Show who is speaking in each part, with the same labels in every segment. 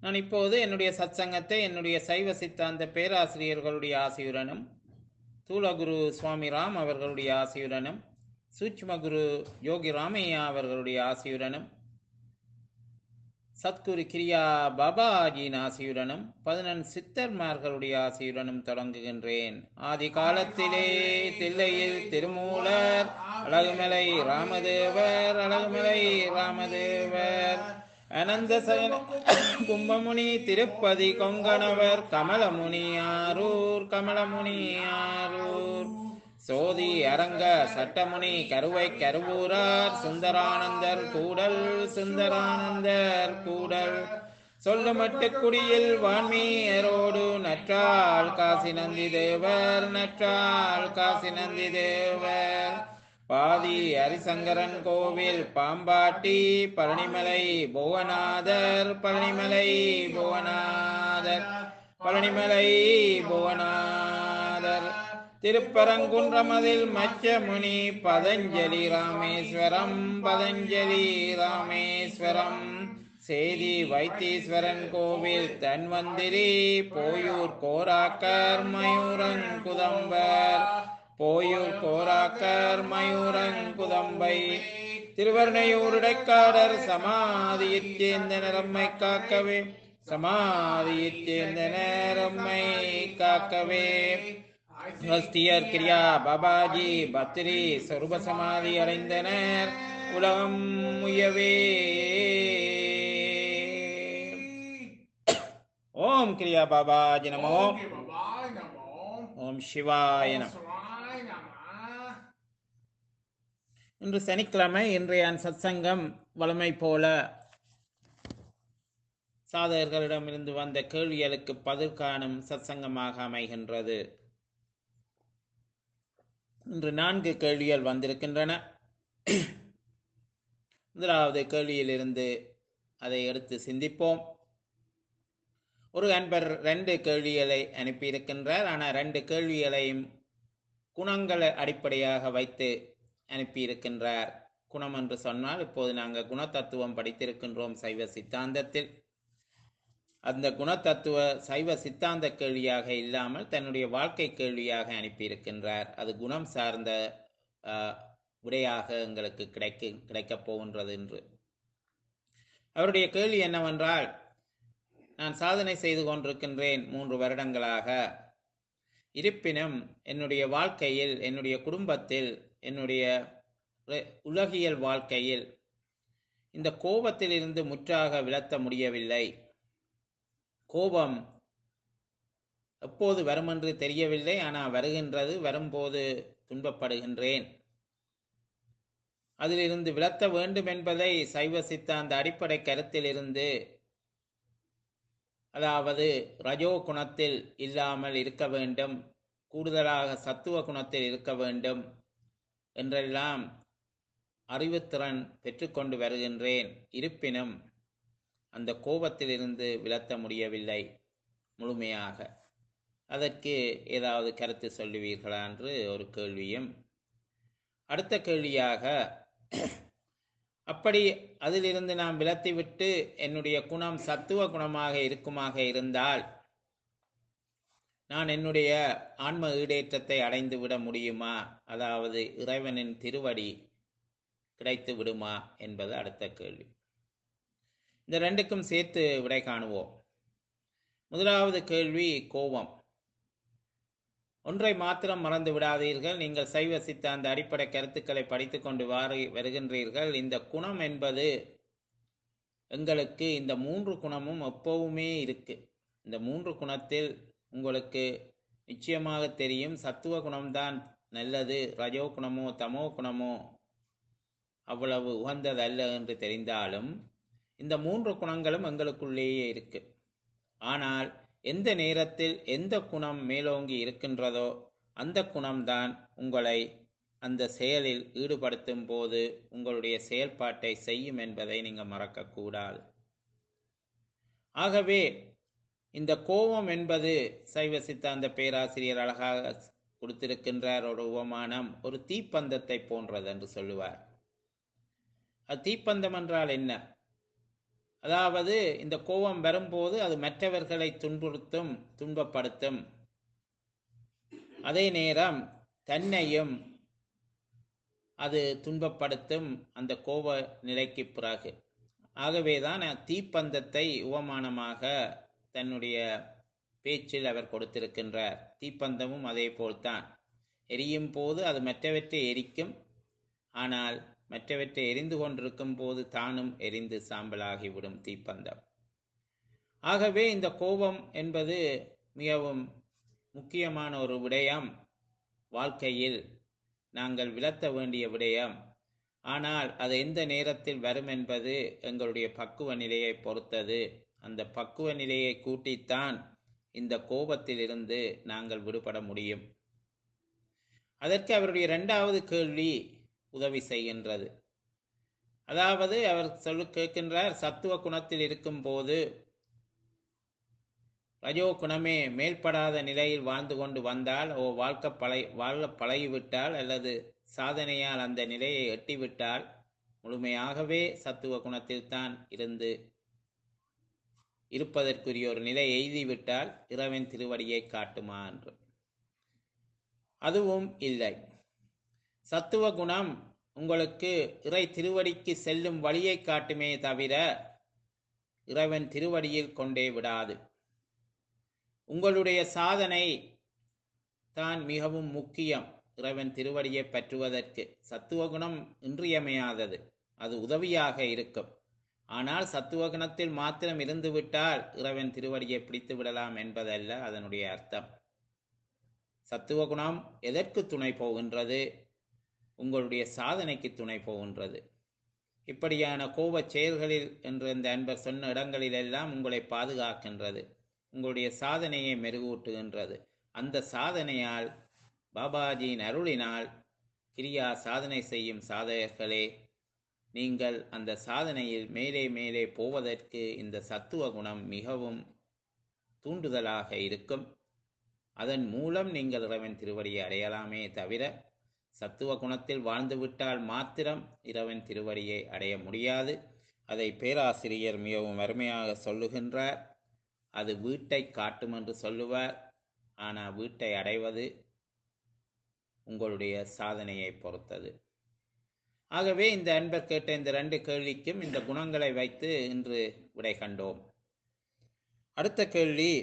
Speaker 1: நான் இப்போது என்னுடைய சத்சங்கத்தை என்னுடைய சைவ சித்தாந்த பேராசிரியர்களுடைய ஆசியுடனும் தூலகுரு சுவாமி ராம் அவர்களுடைய ஆசியுடனும் சூட்சும குரு யோகி ராமையா அவர்களுடைய ஆசியுடனும் சத்குரு கிரியா பாபாஜியின் ஆசியுடனும் பதினெண் சித்தர்மார்களுடைய ஆசியுடனும் தொடங்குகின்றேன் ஆதி காலத்திலே தில்லையில் திருமூலர் அழகுமலை ராமதேவர் அழகுமலை ராமதேவர் அனந்த சயன கும்பமுனி திருப்பதி கொங்கணவர் கமலமுனி ஆரூர் கமலமுனி ஆரூர் சோதி அரங்க சட்டமுனி கருவை கருவூரார் சுந்தரானந்தர் கூடல் சுந்தரானந்தர் கூடல் சொல்லுமட்டு குடியில் வான்மீயரோடு நற்றால் காசி நந்தி தேவர் நற்றால் காசி நந்தி தேவர் பாதி ஹரிசங்கரன் கோவில் பாம்பாட்டி பழனிமலை புவனாதர் பழனிமலை புவனாதர் பழனிமலை புவனாதர் திருப்பரங்குன்றமதில் மச்சமுனி பதஞ்சலி ராமேஸ்வரம் பதஞ்சலி ராமேஸ்வரம் சேதி வைத்தீஸ்வரன் கோவில் தன்வந்திரி போயூர் கோராக்கர் மயூரங்குதம்பர் போயூர் கோராக்கர் மயூரங்குதம்பை திருவர்ணையூர் இடைக்காடர் சமாதியைச் சேர்ந்த நிறம்மை காக்கவே சமாதியைச் சேர்ந்த நேரம்மை காக்கவே அகஸ்தியர் கிரியா பாபாஜி பத்ரி சொருப சமாதி அடைந்தனர் உலகம் முயவே ஓம் கிரியா பாபாஜி நமோ ஓம் சிவாய நம இன்று சனிக்கிழமை இன்றைய சத்சங்கம் வளமை போல சாதகர்களிடமிருந்து வந்த கேள்விகளுக்கு பதில் காணும் சத்சங்கமாக அமைகின்றது இன்று நான்கு கேள்விகள் வந்திருக்கின்றன முதலாவது கேள்வியிலிருந்து அதை எடுத்து சிந்திப்போம் ஒரு அன்பர் ரெண்டு கேள்விகளை அனுப்பியிருக்கின்றார் ஆனால் ரெண்டு கேள்விகளையும் குணங்களை அடிப்படையாக வைத்து அனுப்பியிருக்கின்றார் குணம் என்று சொன்னால் இப்போது நாங்கள் குணத்தத்துவம் படித்திருக்கின்றோம் சைவ சித்தாந்தத்தில் அந்த குணத்தத்துவ சைவ சித்தாந்த கேள்வியாக இல்லாமல் தன்னுடைய வாழ்க்கை கேள்வியாக அனுப்பியிருக்கின்றார் அது குணம் சார்ந்த விடையாக எங்களுக்கு கிடைக்க கிடைக்கப் போகின்றது என்று அவருடைய கேள்வி என்னவென்றால் நான் சாதனை செய்து கொண்டிருக்கின்றேன் மூன்று வருடங்களாக இருப்பினும் என்னுடைய வாழ்க்கையில் என்னுடைய குடும்பத்தில் என்னுடைய உலகியல் வாழ்க்கையில் இந்த கோபத்தில் இருந்து முற்றாக விளத்த முடியவில்லை கோபம் எப்போது வரும் என்று தெரியவில்லை ஆனால் வருகின்றது வரும்போது துன்பப்படுகின்றேன் அதிலிருந்து விளத்த வேண்டும் என்பதை சைவ சித்தாந்த அடிப்படை கருத்திலிருந்து அதாவது ரஜோ குணத்தில் இல்லாமல் இருக்க வேண்டும் கூடுதலாக சத்துவ குணத்தில் இருக்க வேண்டும் என்றெல்லாம் அறிவுத்திறன் பெற்றுக்கொண்டு வருகின்றேன் இருப்பினும் அந்த கோபத்திலிருந்து விளத்த முடியவில்லை முழுமையாக அதற்கு ஏதாவது கருத்து சொல்லுவீர்களா என்று ஒரு கேள்வியும் அடுத்த கேள்வியாக அப்படி அதிலிருந்து நாம் விலத்திவிட்டு என்னுடைய குணம் சத்துவ குணமாக இருக்குமாக இருந்தால் நான் என்னுடைய ஆன்ம ஈடேற்றத்தை அடைந்து விட முடியுமா அதாவது இறைவனின் திருவடி கிடைத்து விடுமா என்பது அடுத்த கேள்வி இந்த ரெண்டுக்கும் சேர்த்து விடை காணுவோம் முதலாவது கேள்வி கோபம் ஒன்றை மாத்திரம் மறந்து விடாதீர்கள் நீங்கள் சைவ சித்தாந்த அடிப்படை கருத்துக்களை படித்துக்கொண்டு வாரி வருகின்றீர்கள் இந்த குணம் என்பது எங்களுக்கு இந்த மூன்று குணமும் எப்பவுமே இருக்கு இந்த மூன்று குணத்தில் உங்களுக்கு நிச்சயமாக தெரியும் சத்துவ குணம்தான் நல்லது ரஜோ குணமோ தமோ குணமோ அவ்வளவு உகந்ததல்ல என்று தெரிந்தாலும் இந்த மூன்று குணங்களும் எங்களுக்குள்ளேயே இருக்கு ஆனால் எந்த நேரத்தில் எந்த குணம் மேலோங்கி இருக்கின்றதோ அந்த குணம்தான் உங்களை அந்த செயலில் ஈடுபடுத்தும் போது உங்களுடைய செயல்பாட்டை செய்யும் என்பதை நீங்க மறக்கக்கூடாது ஆகவே இந்த கோபம் என்பது சைவ சித்தாந்த பேராசிரியர் அழகாக கொடுத்திருக்கின்றார் ஒரு உபமானம் ஒரு தீப்பந்தத்தை போன்றது என்று சொல்லுவார் அது தீப்பந்தம் என்றால் என்ன அதாவது இந்த கோபம் வரும்போது அது மற்றவர்களை துன்புறுத்தும் துன்பப்படுத்தும் அதே நேரம் தன்னையும் அது துன்பப்படுத்தும் அந்த கோப நிலைக்கு பிறகு ஆகவேதான் தீப்பந்தத்தை உவமானமாக தன்னுடைய பேச்சில் அவர் கொடுத்திருக்கின்றார் தீப்பந்தமும் அதே போல்தான் எரியும் போது அது மற்றவற்றை எரிக்கும் ஆனால் மற்றவற்றை எரிந்து கொண்டிருக்கும் போது தானும் எரிந்து சாம்பலாகிவிடும் தீப்பந்தம் ஆகவே இந்த கோபம் என்பது மிகவும் முக்கியமான ஒரு விடயம் வாழ்க்கையில் நாங்கள் விளத்த வேண்டிய விடயம் ஆனால் அது எந்த நேரத்தில் வரும் என்பது எங்களுடைய பக்குவ நிலையை பொறுத்தது அந்த பக்குவ நிலையை கூட்டித்தான் இந்த கோபத்திலிருந்து நாங்கள் விடுபட முடியும் அதற்கு அவருடைய இரண்டாவது கேள்வி உதவி செய்கின்றது அதாவது அவர் சொல்லு கேட்கின்றார் சத்துவ குணத்தில் இருக்கும் போது ரஜோ குணமே மேல்படாத நிலையில் வாழ்ந்து கொண்டு வந்தால் ஓ வாழ்க்கை பழை வாழ பழகிவிட்டால் அல்லது சாதனையால் அந்த நிலையை எட்டிவிட்டால் முழுமையாகவே சத்துவ குணத்தில்தான் இருந்து இருப்பதற்குரிய ஒரு நிலை எய்திவிட்டால் இறைவன் திருவடியை காட்டுமா என்று அதுவும் இல்லை சத்துவ குணம் உங்களுக்கு இறை திருவடிக்கு செல்லும் வழியை காட்டுமே தவிர இறைவன் திருவடியில் கொண்டே விடாது உங்களுடைய சாதனை தான் மிகவும் முக்கியம் இறைவன் திருவடியை பற்றுவதற்கு சத்துவ குணம் இன்றியமையாதது அது உதவியாக இருக்கும் ஆனால் சத்துவ குணத்தில் மாத்திரம் இருந்துவிட்டால் இறைவன் திருவடியை பிடித்து விடலாம் என்பதல்ல அதனுடைய அர்த்தம் சத்துவ குணம் எதற்கு துணை போகின்றது உங்களுடைய சாதனைக்கு துணை போகின்றது இப்படியான கோபச் செயல்களில் என்று இந்த அன்பர் சொன்ன இடங்களிலெல்லாம் உங்களை பாதுகாக்கின்றது உங்களுடைய சாதனையை மெருகூட்டுகின்றது அந்த சாதனையால் பாபாஜியின் அருளினால் கிரியா சாதனை செய்யும் சாதகர்களே நீங்கள் அந்த சாதனையில் மேலே மேலே போவதற்கு இந்த சத்துவ குணம் மிகவும் தூண்டுதலாக இருக்கும் அதன் மூலம் நீங்கள் இறைவன் திருவடியை அடையலாமே தவிர சத்துவ குணத்தில் வாழ்ந்துவிட்டால் மாத்திரம் இறைவன் திருவடியை அடைய முடியாது அதை பேராசிரியர் மிகவும் அருமையாக சொல்லுகின்றார் அது வீட்டை காட்டும் என்று சொல்லுவார் ஆனால் வீட்டை அடைவது உங்களுடைய சாதனையை பொறுத்தது ஆகவே இந்த அன்பர் கேட்ட இந்த ரெண்டு கேள்விக்கும் இந்த குணங்களை வைத்து இன்று விடை கண்டோம் அடுத்த கேள்வி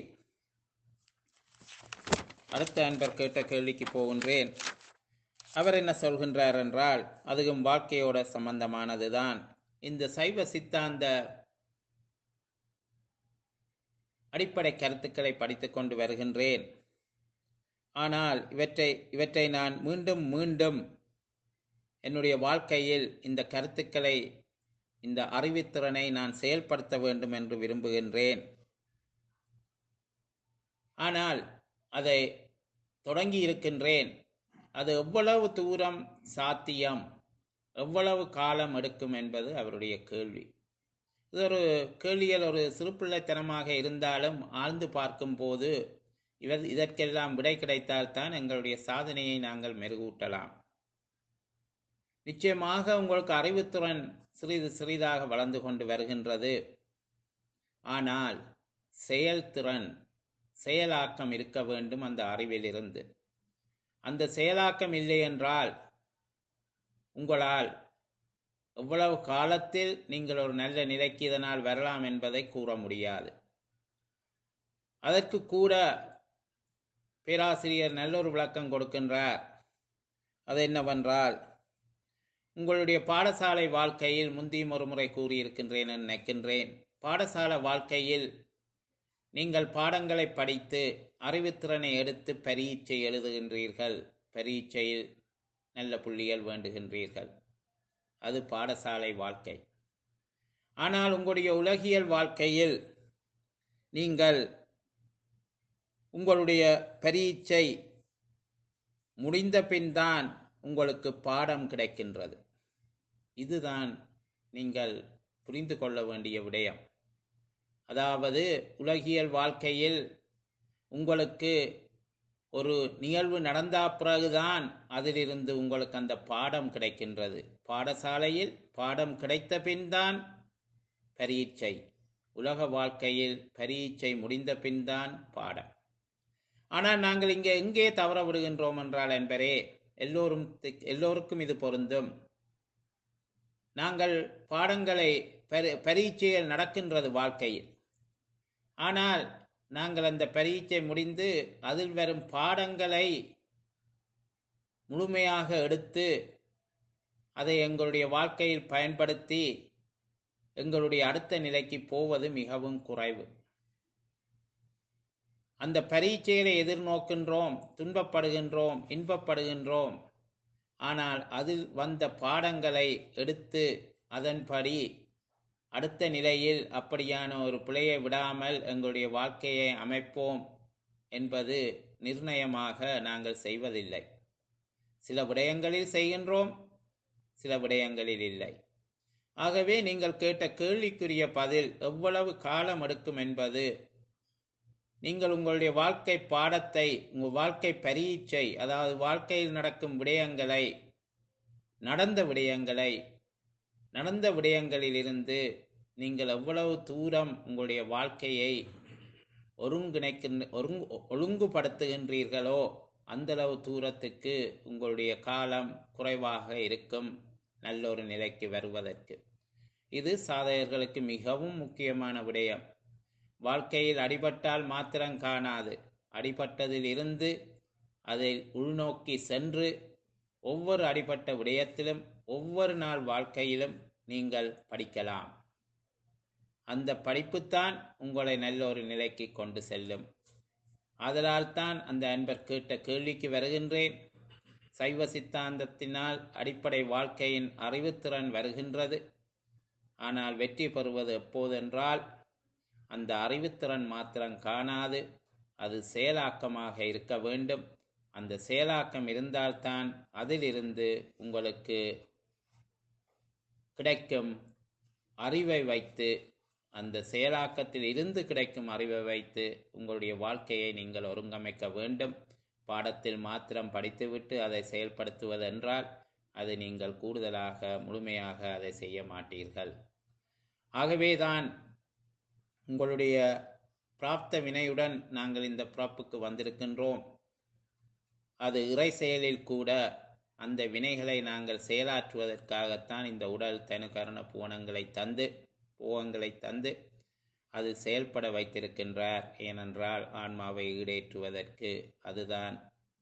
Speaker 1: அடுத்த அன்பர் கேட்ட கேள்விக்கு போகின்றேன் அவர் என்ன சொல்கின்றார் என்றால் அதுவும் வாழ்க்கையோட சம்பந்தமானதுதான் இந்த சைவ சித்தாந்த அடிப்படை கருத்துக்களை படித்துக் கொண்டு வருகின்றேன் ஆனால் இவற்றை இவற்றை நான் மீண்டும் மீண்டும் என்னுடைய வாழ்க்கையில் இந்த கருத்துக்களை இந்த அறிவுத்திறனை நான் செயல்படுத்த வேண்டும் என்று விரும்புகின்றேன் ஆனால் அதை தொடங்கி இருக்கின்றேன் அது எவ்வளவு தூரம் சாத்தியம் எவ்வளவு காலம் எடுக்கும் என்பது அவருடைய கேள்வி இது ஒரு கேள்வியில் ஒரு சிறுபிள்ளைத்தனமாக இருந்தாலும் ஆழ்ந்து பார்க்கும்போது இவர் இதற்கெல்லாம் விடை கிடைத்தால்தான் எங்களுடைய சாதனையை நாங்கள் மெருகூட்டலாம் நிச்சயமாக உங்களுக்கு அறிவுத்திறன் சிறிது சிறிதாக வளர்ந்து கொண்டு வருகின்றது ஆனால் செயல்திறன் செயலாக்கம் இருக்க வேண்டும் அந்த அறிவிலிருந்து அந்த செயலாக்கம் இல்லை என்றால் உங்களால் எவ்வளவு காலத்தில் நீங்கள் ஒரு நல்ல நிலைக்கு இதனால் வரலாம் என்பதை கூற முடியாது அதற்கு கூட பேராசிரியர் நல்ல ஒரு விளக்கம் கொடுக்கின்றார் அது என்னவென்றால் உங்களுடைய பாடசாலை வாழ்க்கையில் முந்தியும் ஒரு முறை கூறியிருக்கின்றேன் என்று நினைக்கின்றேன் பாடசாலை வாழ்க்கையில் நீங்கள் பாடங்களை படித்து அறிவுத்திறனை எடுத்து பரீட்சை எழுதுகின்றீர்கள் பரீட்சையில் நல்ல புள்ளிகள் வேண்டுகின்றீர்கள் அது பாடசாலை வாழ்க்கை ஆனால் உங்களுடைய உலகியல் வாழ்க்கையில் நீங்கள் உங்களுடைய பரீட்சை முடிந்த பின் தான் உங்களுக்கு பாடம் கிடைக்கின்றது இதுதான் நீங்கள் புரிந்து கொள்ள வேண்டிய விடயம் அதாவது உலகியல் வாழ்க்கையில் உங்களுக்கு ஒரு நிகழ்வு நடந்தா பிறகுதான் அதிலிருந்து உங்களுக்கு அந்த பாடம் கிடைக்கின்றது பாடசாலையில் பாடம் கிடைத்த பின் தான் பரீட்சை உலக வாழ்க்கையில் பரீட்சை முடிந்த பின்தான் பாடம் ஆனால் நாங்கள் இங்கே எங்கே தவற விடுகின்றோம் என்றால் என்பரே எல்லோரும் தி- எல்லோருக்கும் இது பொருந்தும் நாங்கள் பாடங்களை பரி பரீட்சைகள் நடக்கின்றது வாழ்க்கையில் ஆனால் நாங்கள் அந்த பரீட்சை முடிந்து அதில் வரும் பாடங்களை முழுமையாக எடுத்து அதை எங்களுடைய வாழ்க்கையில் பயன்படுத்தி எங்களுடைய அடுத்த நிலைக்கு போவது மிகவும் குறைவு அந்த பரீட்சைகளை எதிர்நோக்கின்றோம் துன்பப்படுகின்றோம் இன்பப்படுகின்றோம் ஆனால் அதில் வந்த பாடங்களை எடுத்து அதன்படி அடுத்த நிலையில் அப்படியான ஒரு பிழையை விடாமல் எங்களுடைய வாழ்க்கையை அமைப்போம் என்பது நிர்ணயமாக நாங்கள் செய்வதில்லை சில விடயங்களில் செய்கின்றோம் சில விடயங்களில் இல்லை ஆகவே நீங்கள் கேட்ட கேள்விக்குரிய பதில் எவ்வளவு காலம் எடுக்கும் என்பது நீங்கள் உங்களுடைய வாழ்க்கை பாடத்தை உங்கள் வாழ்க்கை பரீட்சை அதாவது வாழ்க்கையில் நடக்கும் விடயங்களை நடந்த விடயங்களை நடந்த விடயங்களிலிருந்து நீங்கள் எவ்வளவு தூரம் உங்களுடைய வாழ்க்கையை ஒருங்கிணைக்கின்ற ஒருங்கு ஒழுங்குபடுத்துகின்றீர்களோ அந்தளவு தூரத்துக்கு உங்களுடைய காலம் குறைவாக இருக்கும் நல்ல ஒரு நிலைக்கு வருவதற்கு இது சாதகர்களுக்கு மிகவும் முக்கியமான விடயம் வாழ்க்கையில் அடிபட்டால் மாத்திரம் காணாது அடிபட்டதில் இருந்து அதை உள்நோக்கி சென்று ஒவ்வொரு அடிபட்ட விடயத்திலும் ஒவ்வொரு நாள் வாழ்க்கையிலும் நீங்கள் படிக்கலாம் அந்த படிப்புத்தான் உங்களை நல்ல ஒரு நிலைக்கு கொண்டு செல்லும் ஆதலால் தான் அந்த அன்பர் கேட்ட கேள்விக்கு வருகின்றேன் சைவ சித்தாந்தத்தினால் அடிப்படை வாழ்க்கையின் அறிவுத்திறன் வருகின்றது ஆனால் வெற்றி பெறுவது எப்போதென்றால் அந்த அறிவுத்திறன் மாத்திரம் காணாது அது செயலாக்கமாக இருக்க வேண்டும் அந்த செயலாக்கம் இருந்தால்தான் அதிலிருந்து உங்களுக்கு கிடைக்கும் அறிவை வைத்து அந்த செயலாக்கத்தில் இருந்து கிடைக்கும் அறிவை வைத்து உங்களுடைய வாழ்க்கையை நீங்கள் ஒருங்கமைக்க வேண்டும் பாடத்தில் மாத்திரம் படித்துவிட்டு அதை செயல்படுத்துவதென்றால் அது நீங்கள் கூடுதலாக முழுமையாக அதை செய்ய மாட்டீர்கள் ஆகவேதான் உங்களுடைய பிராப்த வினையுடன் நாங்கள் இந்த பிறப்புக்கு வந்திருக்கின்றோம் அது இறை செயலில் கூட அந்த வினைகளை நாங்கள் செயலாற்றுவதற்காகத்தான் இந்த உடல் தனு கரண பூவனங்களை தந்து பூவங்களை தந்து அது செயல்பட வைத்திருக்கின்றார் ஏனென்றால் ஆன்மாவை ஈடேற்றுவதற்கு அதுதான்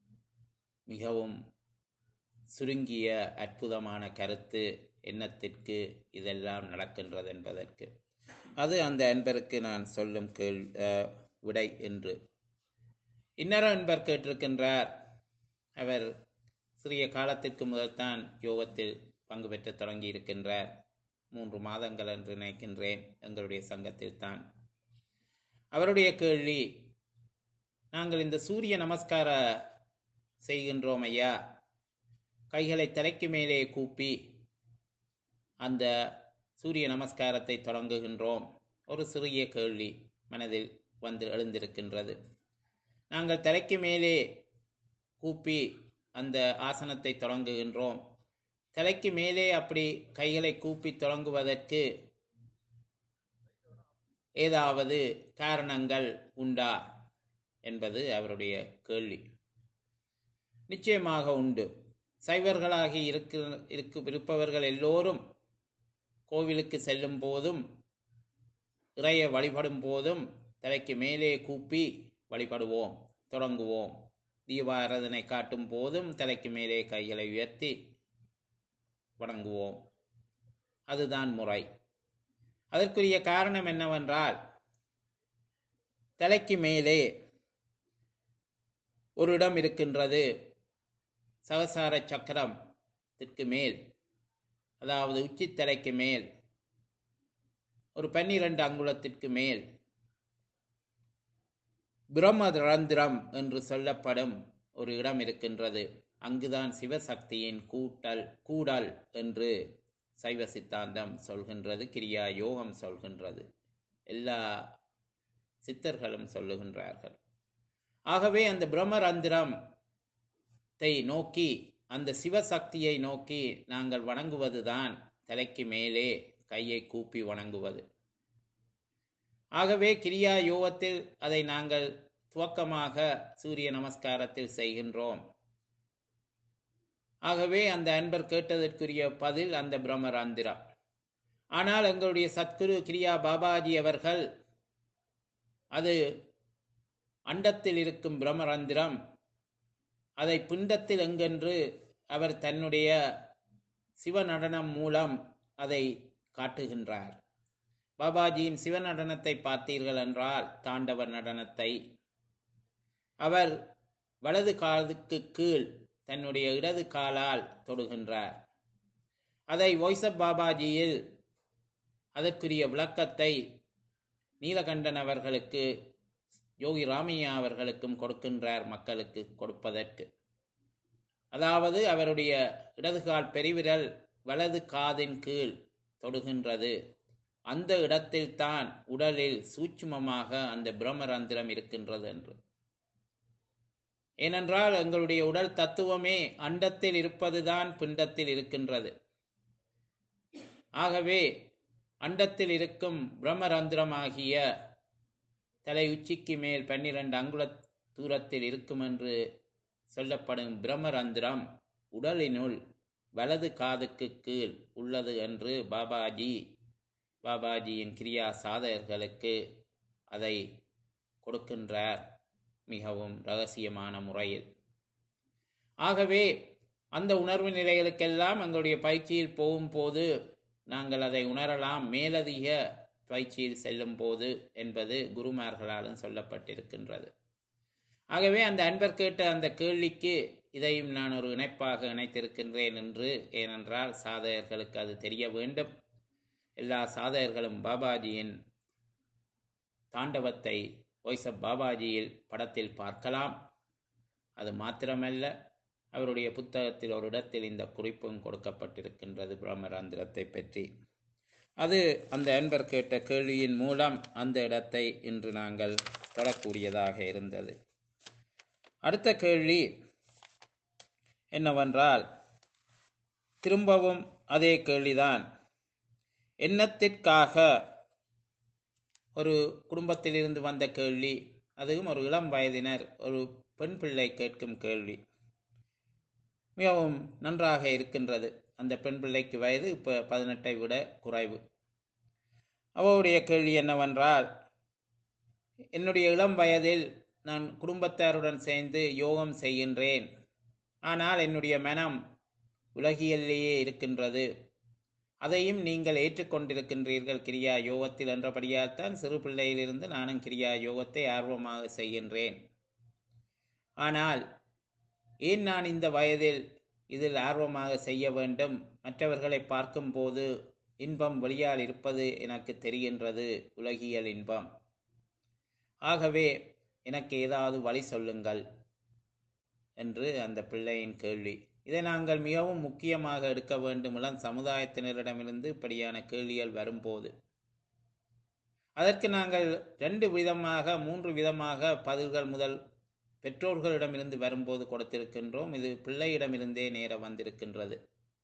Speaker 1: மிகவும் சுருங்கிய அற்புதமான கருத்து எண்ணத்திற்கு இதெல்லாம் நடக்கின்றது என்பதற்கு அது அந்த அன்பருக்கு நான் சொல்லும் கேள் அஹ், விடை என்று இன்னொரு அன்பர் கேட்டிருக்கின்றார் அவர் சிறிய காலத்திற்கு முதல்தான் யோகத்தில் பங்கு பெற்று தொடங்கி இருக்கின்றார் மூன்று மாதங்கள் என்று நினைக்கின்றேன் எங்களுடைய சங்கத்தில் தான் அவருடைய கேள்வி நாங்கள் இந்த சூரிய நமஸ்கார செய்கின்றோம் ஐயா கைகளை தலைக்கு மேலே கூப்பி அந்த சூரிய நமஸ்காரத்தை தொடங்குகின்றோம் ஒரு சிறிய கேள்வி மனதில் வந்து எழுந்திருக்கின்றது நாங்கள் தலைக்கு மேலே கூப்பி அந்த ஆசனத்தை தொடங்குகின்றோம் தலைக்கு மேலே அப்படி கைகளை கூப்பி தொடங்குவதற்கு ஏதாவது காரணங்கள் உண்டா என்பது அவருடைய கேள்வி நிச்சயமாக உண்டு சைவர்களாகி இருக்கு இருக்கு இருப்பவர்கள் எல்லோரும் கோவிலுக்கு செல்லும் போதும் இறையை வழிபடும் போதும் தலைக்கு மேலே கூப்பி வழிபடுவோம் தொடங்குவோம் தீபாராதனை காட்டும் போதும் தலைக்கு மேலே கைகளை உயர்த்தி வணங்குவோம் அதுதான் முறை அதற்குரிய காரணம் என்னவென்றால் தலைக்கு மேலே ஒரு இடம் இருக்கின்றது சகசார சக்கரத்திற்கு மேல் அதாவது உச்சித்தலைக்கு மேல் ஒரு பன்னிரண்டு அங்குலத்திற்கு மேல் பிரம்மரந்திரம் என்று சொல்லப்படும் ஒரு இடம் இருக்கின்றது அங்குதான் சிவசக்தியின் கூட்டல் கூடல் என்று சைவ சித்தாந்தம் சொல்கின்றது கிரியா யோகம் சொல்கின்றது எல்லா சித்தர்களும் சொல்லுகின்றார்கள் ஆகவே அந்த பிரம்மரந்திரத்தை நோக்கி அந்த சிவசக்தியை நோக்கி நாங்கள் வணங்குவதுதான் தலைக்கு மேலே கையை கூப்பி வணங்குவது ஆகவே கிரியா யோகத்தில் அதை நாங்கள் துவக்கமாக சூரிய நமஸ்காரத்தில் செய்கின்றோம் ஆகவே அந்த அன்பர் கேட்டதற்குரிய பதில் அந்த பிரம்மராந்திரம் ஆனால் எங்களுடைய சத்குரு கிரியா பாபாஜி அவர்கள் அது அண்டத்தில் இருக்கும் பிரம்மரந்திரம் அதை பிண்டத்தில் எங்கென்று அவர் தன்னுடைய சிவநடனம் மூலம் அதை காட்டுகின்றார் பாபாஜியின் சிவநடனத்தை பார்த்தீர்கள் என்றால் தாண்டவ நடனத்தை அவர் வலது காலுக்கு கீழ் தன்னுடைய இடது காலால் தொடுகின்றார் அதை வாய்ஸ் ஆஃப் பாபாஜியில் அதற்குரிய விளக்கத்தை நீலகண்டன் அவர்களுக்கு யோகி ராமையா அவர்களுக்கும் கொடுக்கின்றார் மக்களுக்கு கொடுப்பதற்கு அதாவது அவருடைய இடதுகால் பெருவிரல் வலது காதின் கீழ் தொடுகின்றது அந்த இடத்தில்தான் உடலில் சூட்சுமமாக அந்த பிரம்மரந்திரம் இருக்கின்றது என்று ஏனென்றால் எங்களுடைய உடல் தத்துவமே அண்டத்தில் இருப்பதுதான் பிண்டத்தில் இருக்கின்றது ஆகவே அண்டத்தில் இருக்கும் பிரம்மரந்திரமாகிய தலை உச்சிக்கு மேல் பன்னிரண்டு அங்குல தூரத்தில் இருக்கும் என்று சொல்லப்படும் பிரம்மரந்திரம் உடலினுள் வலது காதுக்கு கீழ் உள்ளது என்று பாபாஜி பாபாஜியின் கிரியா சாதகர்களுக்கு அதை கொடுக்கின்றார் மிகவும் ரகசியமான முறையில் ஆகவே அந்த உணர்வு நிலைகளுக்கெல்லாம் எங்களுடைய பயிற்சியில் போகும்போது நாங்கள் அதை உணரலாம் மேலதிக பயிற்சியில் செல்லும் போது என்பது குருமார்களாலும் சொல்லப்பட்டிருக்கின்றது ஆகவே அந்த அன்பர் கேட்ட அந்த கேள்விக்கு இதையும் நான் ஒரு இணைப்பாக இணைத்திருக்கின்றேன் என்று ஏனென்றால் சாதகர்களுக்கு அது தெரிய வேண்டும் எல்லா சாதகர்களும் பாபாஜியின் தாண்டவத்தை வாய்ஸ் ஆஃப் பாபாஜியில் படத்தில் பார்க்கலாம் அது மாத்திரமல்ல அவருடைய புத்தகத்தில் ஒரு இடத்தில் இந்த குறிப்பும் கொடுக்கப்பட்டிருக்கின்றது பிரம்மரந்திரத்தை பற்றி அது அந்த அன்பர் கேட்ட கேள்வியின் மூலம் அந்த இடத்தை இன்று நாங்கள் தொடக்கூடியதாக இருந்தது அடுத்த கேள்வி என்னவென்றால் திரும்பவும் அதே கேள்விதான் எண்ணத்திற்காக ஒரு குடும்பத்திலிருந்து வந்த கேள்வி அதுவும் ஒரு இளம் வயதினர் ஒரு பெண் பிள்ளை கேட்கும் கேள்வி மிகவும் நன்றாக இருக்கின்றது அந்த பெண் பிள்ளைக்கு வயது இப்போ பதினெட்டை விட குறைவு அவருடைய கேள்வி என்னவென்றால் என்னுடைய இளம் வயதில் நான் குடும்பத்தாருடன் சேர்ந்து யோகம் செய்கின்றேன் ஆனால் என்னுடைய மனம் உலகியலிலேயே இருக்கின்றது அதையும் நீங்கள் ஏற்றுக்கொண்டிருக்கின்றீர்கள் கிரியா யோகத்தில் என்றபடியால் தான் சிறு பிள்ளையிலிருந்து நானும் கிரியா யோகத்தை ஆர்வமாக செய்கின்றேன் ஆனால் ஏன் நான் இந்த வயதில் இதில் ஆர்வமாக செய்ய வேண்டும் மற்றவர்களை பார்க்கும்போது இன்பம் வெளியால் இருப்பது எனக்கு தெரிகின்றது உலகியல் இன்பம் ஆகவே எனக்கு ஏதாவது வழி சொல்லுங்கள் என்று அந்த பிள்ளையின் கேள்வி இதை நாங்கள் மிகவும் முக்கியமாக எடுக்க வேண்டும் இளம் சமுதாயத்தினரிடமிருந்து இப்படியான கேள்விகள் வரும்போது அதற்கு நாங்கள் ரெண்டு விதமாக மூன்று விதமாக பதில்கள் முதல் பெற்றோர்களிடமிருந்து வரும்போது கொடுத்திருக்கின்றோம் இது பிள்ளையிடமிருந்தே நேர வந்திருக்கின்றது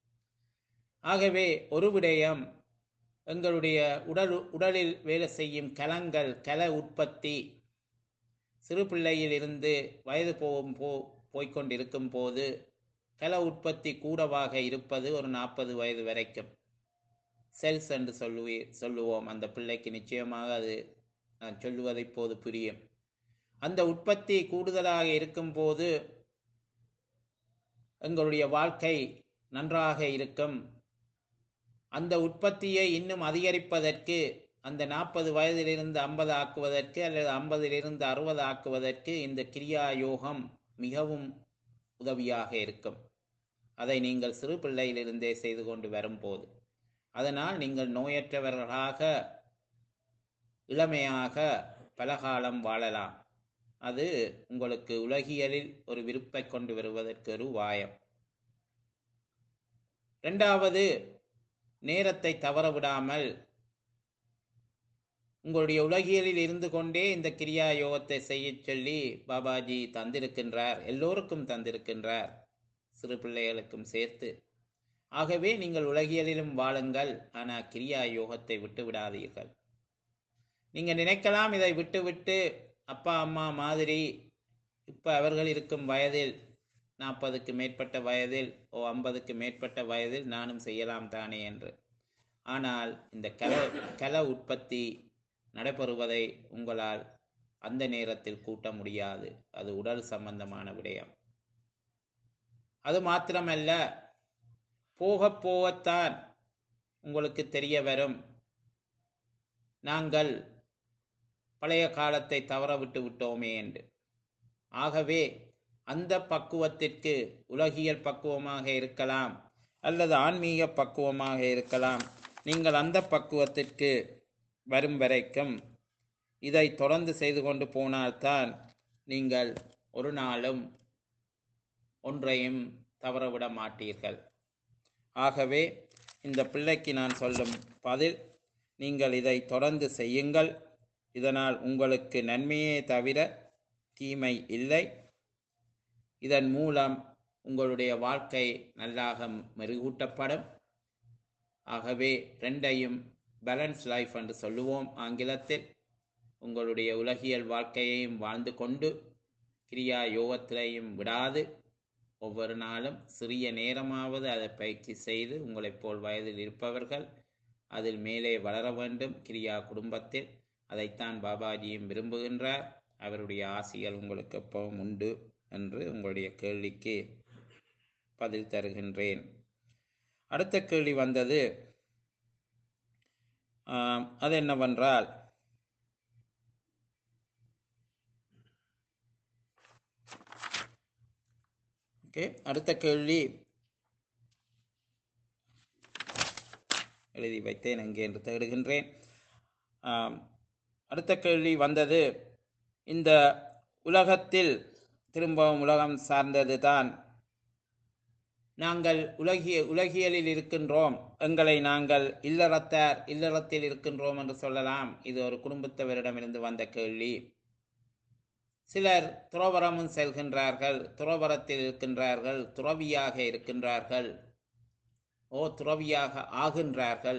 Speaker 1: ஆகவே ஒரு விடயம் எங்களுடைய உடல் உடலில் வேலை செய்யும் கலங்கள் கல உற்பத்தி சிறு பிள்ளையில் இருந்து வயது போகும் போ போய்கொண்டிருக்கும் போது கல உற்பத்தி கூடவாக இருப்பது ஒரு நாற்பது வயது வரைக்கும் செல்ஸ் என்று சொல்லுவே சொல்லுவோம் அந்த பிள்ளைக்கு நிச்சயமாக அது நான் சொல்லுவது இப்போது புரியும் அந்த உற்பத்தி கூடுதலாக இருக்கும்போது எங்களுடைய வாழ்க்கை நன்றாக இருக்கும் அந்த உற்பத்தியை இன்னும் அதிகரிப்பதற்கு அந்த நாற்பது வயதிலிருந்து ஐம்பது ஆக்குவதற்கு அல்லது ஐம்பதிலிருந்து அறுபது ஆக்குவதற்கு இந்த கிரியா யோகம் மிகவும் உதவியாக இருக்கும் அதை நீங்கள் சிறு பிள்ளையிலிருந்தே செய்து கொண்டு வரும்போது அதனால் நீங்கள் நோயற்றவர்களாக இளமையாக பலகாலம் வாழலாம் அது உங்களுக்கு உலகியலில் ஒரு விருப்பை கொண்டு வருவதற்கு ஒரு வாயம் இரண்டாவது நேரத்தை தவற விடாமல் உங்களுடைய உலகியலில் இருந்து கொண்டே இந்த கிரியா யோகத்தை செய்ய சொல்லி பாபாஜி தந்திருக்கின்றார் எல்லோருக்கும் தந்திருக்கின்றார் சிறு பிள்ளைகளுக்கும் சேர்த்து ஆகவே நீங்கள் உலகியலிலும் வாழுங்கள் ஆனால் கிரியா யோகத்தை விட்டு விடாதீர்கள் நீங்க நினைக்கலாம் இதை விட்டு விட்டு அப்பா அம்மா மாதிரி இப்ப அவர்கள் இருக்கும் வயதில் நாற்பதுக்கு மேற்பட்ட வயதில் ஓ ஐம்பதுக்கு மேற்பட்ட வயதில் நானும் செய்யலாம் தானே என்று ஆனால் இந்த கல கல உற்பத்தி நடைபெறுவதை உங்களால் அந்த நேரத்தில் கூட்ட முடியாது அது உடல் சம்பந்தமான விடயம் அது மாத்திரமல்ல போக போகத்தான் உங்களுக்கு தெரிய வரும் நாங்கள் பழைய காலத்தை தவற விட்டு விட்டோமே என்று ஆகவே அந்த பக்குவத்திற்கு உலகியல் பக்குவமாக இருக்கலாம் அல்லது ஆன்மீக பக்குவமாக இருக்கலாம் நீங்கள் அந்த பக்குவத்திற்கு வரும் வரைக்கும் இதை தொடர்ந்து செய்து கொண்டு போனால்தான் நீங்கள் ஒரு நாளும் ஒன்றையும் தவறவிட மாட்டீர்கள் ஆகவே இந்த பிள்ளைக்கு நான் சொல்லும் பதில் நீங்கள் இதை தொடர்ந்து செய்யுங்கள் இதனால் உங்களுக்கு நன்மையே தவிர தீமை இல்லை இதன் மூலம் உங்களுடைய வாழ்க்கை நல்லாக மெருகூட்டப்படும் ஆகவே ரெண்டையும் பேலன்ஸ் லைஃப் என்று சொல்லுவோம் ஆங்கிலத்தில் உங்களுடைய உலகியல் வாழ்க்கையையும் வாழ்ந்து கொண்டு கிரியா யோகத்திலையும் விடாது ஒவ்வொரு நாளும் சிறிய நேரமாவது அதை பயிற்சி செய்து உங்களைப் போல் வயதில் இருப்பவர்கள் அதில் மேலே வளர வேண்டும் கிரியா குடும்பத்தில் அதைத்தான் பாபாஜியும் விரும்புகின்றார் அவருடைய ஆசிகள் உங்களுக்கு எப்பவும் உண்டு என்று உங்களுடைய கேள்விக்கு பதில் தருகின்றேன் அடுத்த கேள்வி வந்தது ஆம், அது என்னவென்றால் ஓகே அடுத்த கேள்வி எழுதி வைத்தேன் எங்கே என்று தேடுகின்றேன் ஆம், அடுத்த கேள்வி வந்தது இந்த உலகத்தில் திரும்பவும் உலகம் சார்ந்தது தான் நாங்கள் உலகிய உலகியலில் இருக்கின்றோம் எங்களை நாங்கள் இல்லறத்தார் இல்லறத்தில் இருக்கின்றோம் என்று சொல்லலாம் இது ஒரு குடும்பத்தவரிடமிருந்து வந்த கேள்வி சிலர் துறவரமும் செல்கின்றார்கள் துறவரத்தில் இருக்கின்றார்கள் துறவியாக இருக்கின்றார்கள் ஓ துறவியாக ஆகின்றார்கள்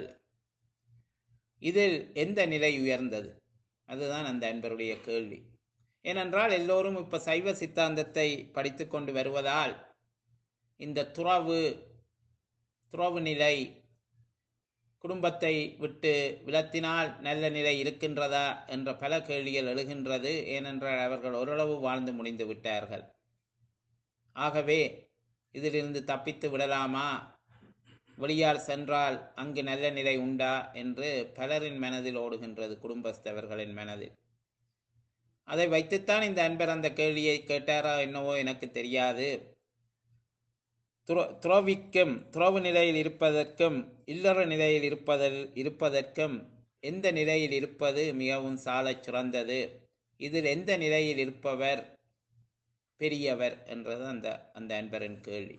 Speaker 1: இதில் எந்த நிலை உயர்ந்தது அதுதான் அந்த அன்பருடைய கேள்வி ஏனென்றால் எல்லோரும் இப்ப சைவ சித்தாந்தத்தை படித்து கொண்டு வருவதால் இந்த துறவு துறவு நிலை குடும்பத்தை விட்டு விலத்தினால் நல்ல நிலை இருக்கின்றதா என்ற பல கேள்விகள் எழுகின்றது ஏனென்றால் அவர்கள் ஓரளவு வாழ்ந்து முடிந்து விட்டார்கள் ஆகவே இதிலிருந்து தப்பித்து விடலாமா வெளியால் சென்றால் அங்கு நல்ல நிலை உண்டா என்று பலரின் மனதில் ஓடுகின்றது குடும்பஸ்தவர்களின் மனதில் அதை வைத்துத்தான் இந்த அன்பர் அந்த கேள்வியை கேட்டாரா என்னவோ எனக்கு தெரியாது துற- துறவிக்கும் துறவு நிலையில் இருப்பதற்கும் இல்லற நிலையில் இருப்பதில் இருப்பதற்கும் எந்த நிலையில் இருப்பது மிகவும் சாலச் சிறந்தது இதில் எந்த நிலையில் இருப்பவர் பெரியவர் என்றது அந்த அந்த அன்பரின் கேள்வி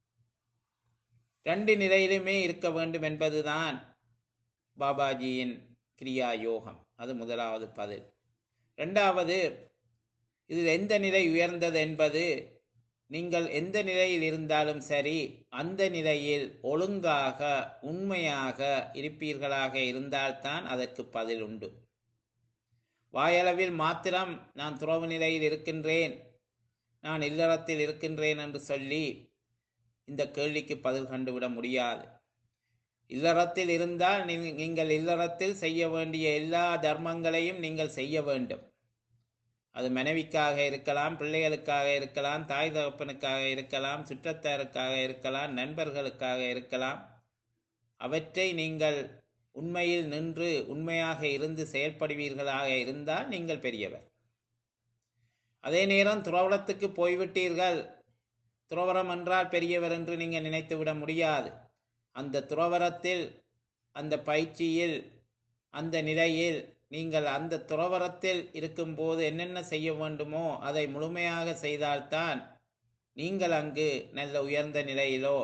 Speaker 1: ரெண்டு நிலையிலுமே இருக்க வேண்டும் என்பதுதான் பாபாஜியின் கிரியா யோகம் அது முதலாவது பதில் இரண்டாவது இதில் எந்த நிலை உயர்ந்தது என்பது நீங்கள் எந்த நிலையில் இருந்தாலும் சரி அந்த நிலையில் ஒழுங்காக உண்மையாக இருப்பீர்களாக இருந்தால்தான் அதற்கு பதில் உண்டு வாயளவில் மாத்திரம் நான் துறவு நிலையில் இருக்கின்றேன் நான் இல்லறத்தில் இருக்கின்றேன் என்று சொல்லி இந்த கேள்விக்கு பதில் கண்டுவிட முடியாது இல்லறத்தில் இருந்தால் நீ- நீங்கள் இல்லறத்தில் செய்ய வேண்டிய எல்லா தர்மங்களையும் நீங்கள் செய்ய வேண்டும் அது மனைவிக்காக இருக்கலாம் பிள்ளைகளுக்காக இருக்கலாம் தாய் தகப்பனுக்காக இருக்கலாம் சுற்றத்தாருக்காக இருக்கலாம் நண்பர்களுக்காக இருக்கலாம் அவற்றை நீங்கள் உண்மையில் நின்று உண்மையாக இருந்து செயல்படுவீர்களாக இருந்தால் நீங்கள் பெரியவர் அதே நேரம் துறவரத்துக்கு போய்விட்டீர்கள் துறவரம் என்றால் பெரியவர் என்று நீங்கள் நினைத்து விட முடியாது அந்த துறவரத்தில் அந்த பயிற்சியில் அந்த நிலையில் நீங்கள் அந்த துறவரத்தில் இருக்கும்போது என்னென்ன செய்ய வேண்டுமோ அதை முழுமையாக செய்தால்தான் நீங்கள் அங்கு நல்ல உயர்ந்த நிலையிலோ